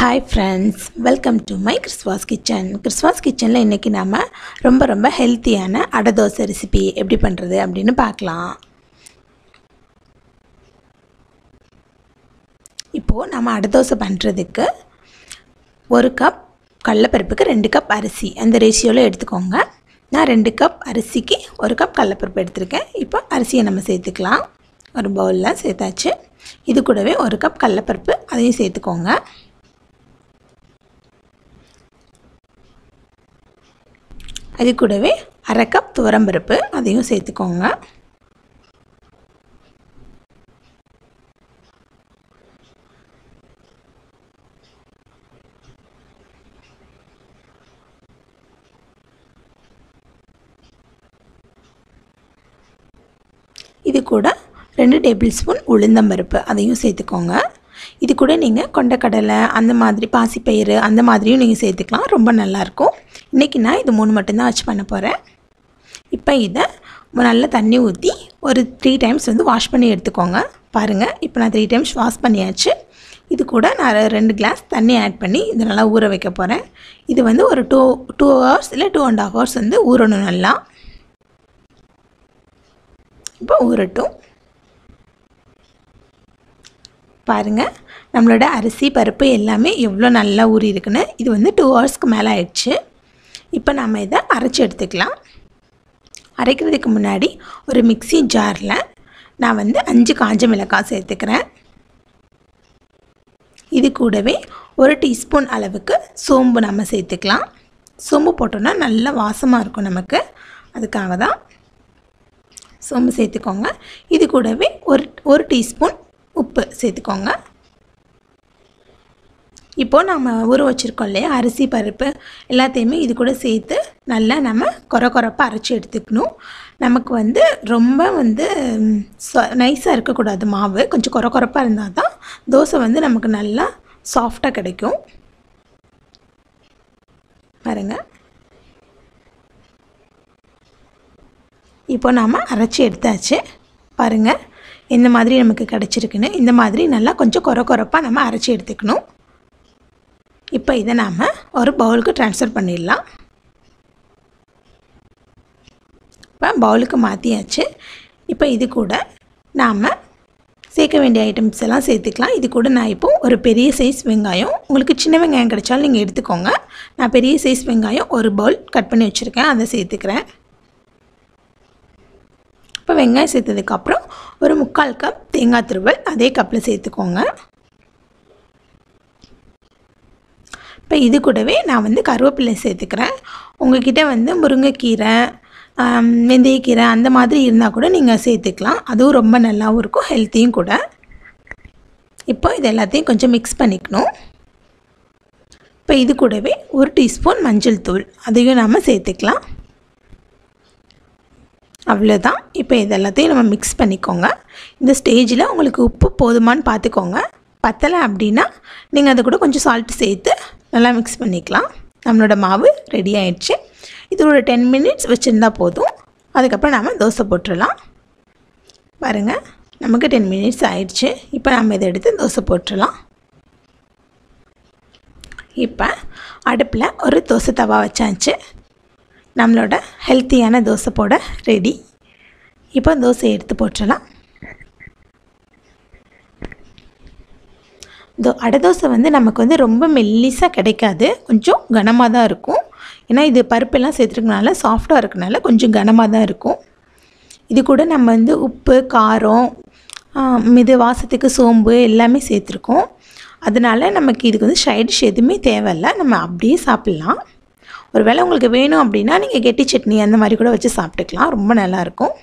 hi friends welcome to my கிறிஸ்வாஸ் kitchen கிறிஸ்வாஸ் கிச்சனில் இன்றைக்கி நாம் ரொம்ப ரொம்ப ஹெல்த்தியான அடை தோசை ரெசிபி எப்படி பண்ணுறது அப்படின்னு பார்க்கலாம் இப்போது நம்ம அடை தோசை பண்ணுறதுக்கு ஒரு கப் கடலப்பருப்புக்கு ரெண்டு கப் அரிசி அந்த ரேஷியோவில் எடுத்துக்கோங்க நான் ரெண்டு கப் அரிசிக்கு ஒரு கப் கடலப்பருப்பு எடுத்திருக்கேன் இப்போ அரிசியை நம்ம சேர்த்துக்கலாம் ஒரு பவுலில் சேர்த்தாச்சு இது கூடவே ஒரு கப் கடலப்பருப்பு அதையும் சேர்த்துக்கோங்க அது கூடவே அரை கப் துவரம்பருப்பு அதையும் சேர்த்துக்கோங்க இது கூட ரெண்டு டேபிள் ஸ்பூன் உளுந்தம்பருப்பு அதையும் சேர்த்துக்கோங்க இது கூட நீங்கள் கொண்டக்கடலை அந்த மாதிரி பாசிப்பயிறு அந்த மாதிரியும் நீங்கள் சேர்த்துக்கலாம் ரொம்ப நல்லாயிருக்கும் இன்றைக்கி நான் இது மூணு மட்டும்தான் வச்சு பண்ண போகிறேன் இப்போ இதை நல்லா தண்ணி ஊற்றி ஒரு த்ரீ டைம்ஸ் வந்து வாஷ் பண்ணி எடுத்துக்கோங்க பாருங்கள் இப்போ நான் த்ரீ டைம்ஸ் வாஷ் பண்ணியாச்சு இது கூட நான் ரெண்டு கிளாஸ் தண்ணி ஆட் பண்ணி இதை நல்லா ஊற வைக்க போகிறேன் இது வந்து ஒரு டூ டூ ஹவர்ஸ் இல்லை டூ அண்ட் ஹாஃப் ஹவர்ஸ் வந்து ஊறணும் நல்லா இப்போ ஊறட்டும் பாருங்கள் நம்மளோட அரிசி பருப்பு எல்லாமே எவ்வளோ நல்லா ஊறி இருக்குன்னு இது வந்து டூ ஹவர்ஸ்க்கு மேலே ஆயிடுச்சு இப்போ நம்ம இதை அரைச்சி எடுத்துக்கலாம் அரைக்கிறதுக்கு முன்னாடி ஒரு மிக்சி ஜாரில் நான் வந்து அஞ்சு காஞ்ச மிளகாய் சேர்த்துக்கிறேன் இது கூடவே ஒரு டீஸ்பூன் அளவுக்கு சோம்பு நம்ம சேர்த்துக்கலாம் சோம்பு போட்டோன்னா நல்லா வாசமாக இருக்கும் நமக்கு அதுக்காக தான் சோம்பு சேர்த்துக்கோங்க இது கூடவே ஒரு ஒரு டீஸ்பூன் உப்பு சேர்த்துக்கோங்க இப்போது நம்ம ஊற வச்சுருக்கோம் இல்லையா அரிசி பருப்பு எல்லாத்தையுமே இது கூட சேர்த்து நல்லா நம்ம குறை குறைப்பாக அரைச்சி எடுத்துக்கணும் நமக்கு வந்து ரொம்ப வந்து நைஸாக இருக்கக்கூடாது மாவு கொஞ்சம் குறை குறைப்பாக இருந்தால் தான் தோசை வந்து நமக்கு நல்லா சாஃப்டாக கிடைக்கும் பாருங்கள் இப்போ நாம் அரைச்சி எடுத்தாச்சு பாருங்கள் இந்த மாதிரி நமக்கு கிடச்சிருக்குன்னு இந்த மாதிரி நல்லா கொஞ்சம் குறை குறைப்பாக நம்ம அரைச்சி எடுத்துக்கணும் இப்போ இதை நாம் ஒரு பவுலுக்கு ட்ரான்ஸ்ஃபர் பண்ணிடலாம் இப்போ பவுலுக்கு மாற்றியாச்சு இப்போ இது கூட நாம் சேர்க்க வேண்டிய ஐட்டம்ஸ் எல்லாம் சேர்த்துக்கலாம் இது கூட நான் இப்போது ஒரு பெரிய சைஸ் வெங்காயம் உங்களுக்கு சின்ன வெங்காயம் கிடைச்சாலும் நீங்கள் எடுத்துக்கோங்க நான் பெரிய சைஸ் வெங்காயம் ஒரு பவுல் கட் பண்ணி வச்சுருக்கேன் அதை சேர்த்துக்கிறேன் இப்போ வெங்காயம் சேர்த்ததுக்கப்புறம் ஒரு முக்கால் கப் தேங்காய் துருவல் அதே கப்பில் சேர்த்துக்கோங்க இப்போ இது கூடவே நான் வந்து கருவேப்பிலை சேர்த்துக்கிறேன் உங்ககிட்ட வந்து முருங்கைக்கீரை வெந்தயக்கீரை அந்த மாதிரி இருந்தால் கூட நீங்கள் சேர்த்துக்கலாம் அதுவும் ரொம்ப நல்லாவும் இருக்கும் ஹெல்த்தியும் கூட இப்போ இது எல்லாத்தையும் கொஞ்சம் மிக்ஸ் பண்ணிக்கணும் இப்போ இது கூடவே ஒரு டீஸ்பூன் மஞ்சள் தூள் அதையும் நாம் சேர்த்துக்கலாம் அவ்வளோதான் இப்போ இது எல்லாத்தையும் நம்ம மிக்ஸ் பண்ணிக்கோங்க இந்த ஸ்டேஜில் உங்களுக்கு உப்பு போதுமான்னு பார்த்துக்கோங்க பத்தலை அப்படின்னா நீங்கள் அதை கூட கொஞ்சம் சால்ட்டு சேர்த்து நல்லா மிக்ஸ் பண்ணிக்கலாம் நம்மளோட மாவு ரெடி ஆயிடுச்சு இது ஒரு டென் மினிட்ஸ் வச்சுருந்தா போதும் அதுக்கப்புறம் நாம் தோசை போட்டுடலாம் பாருங்கள் நமக்கு டென் மினிட்ஸ் ஆயிடுச்சு இப்போ நம்ம இதை எடுத்து தோசை போட்டுடலாம் இப்போ அடுப்பில் ஒரு தோசை தவா வச்சாச்சு நம்மளோட ஹெல்த்தியான தோசை போட ரெடி இப்போ தோசை எடுத்து போட்டுடலாம் தோ அடை தோசை வந்து நமக்கு வந்து ரொம்ப மெல்லிஸாக கிடைக்காது கொஞ்சம் கனமாக தான் இருக்கும் ஏன்னா இது பருப்பெல்லாம் சேர்த்துருக்கனால சாஃப்டாக இருக்கனால கொஞ்சம் கனமாக தான் இருக்கும் இது கூட நம்ம வந்து உப்பு காரம் இது வாசத்துக்கு சோம்பு எல்லாமே சேர்த்துருக்கோம் அதனால நமக்கு இதுக்கு வந்து சைடிஷ் எதுவுமே தேவையில்லை நம்ம அப்படியே சாப்பிட்லாம் ஒரு வேளை உங்களுக்கு வேணும் அப்படின்னா நீங்கள் கெட்டி சட்னி அந்த மாதிரி கூட வச்சு சாப்பிட்டுக்கலாம் ரொம்ப நல்லாயிருக்கும்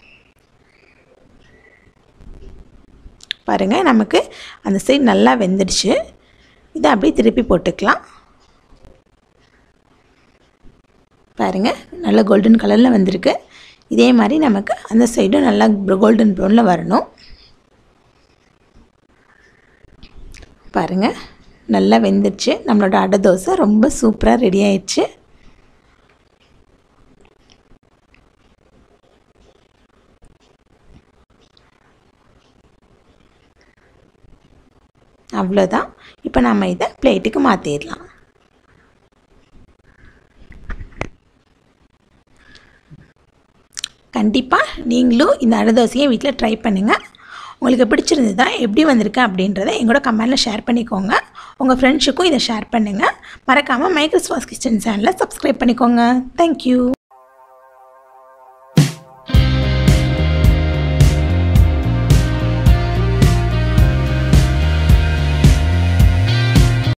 பாருங்கள் நமக்கு அந்த சைடு நல்லா வெந்துடுச்சு இதை அப்படியே திருப்பி போட்டுக்கலாம் பாருங்கள் நல்லா கோல்டன் கலரில் வந்திருக்கு இதே மாதிரி நமக்கு அந்த சைடும் நல்லா கோல்டன் ப்ரௌனில் வரணும் பாருங்கள் நல்லா வெந்துடுச்சு நம்மளோட அடை தோசை ரொம்ப சூப்பராக ரெடி ஆயிடுச்சு அவ்வளோதான் இப்போ நம்ம இதை பிளேட்டுக்கு மாற்றிடலாம் கண்டிப்பாக நீங்களும் இந்த அடை தோசையை வீட்டில் ட்ரை பண்ணுங்கள் உங்களுக்கு பிடிச்சிருந்ததா எப்படி வந்திருக்கு அப்படின்றத எங்களோட கமெண்டில் ஷேர் பண்ணிக்கோங்க உங்கள் ஃப்ரெண்ட்ஸுக்கும் இதை ஷேர் பண்ணுங்கள் மறக்காமல் மைக்ரோஸ்வாஸ் கிச்சன் சேனலை சப்ஸ்கிரைப் பண்ணிக்கோங்க தேங்க்யூ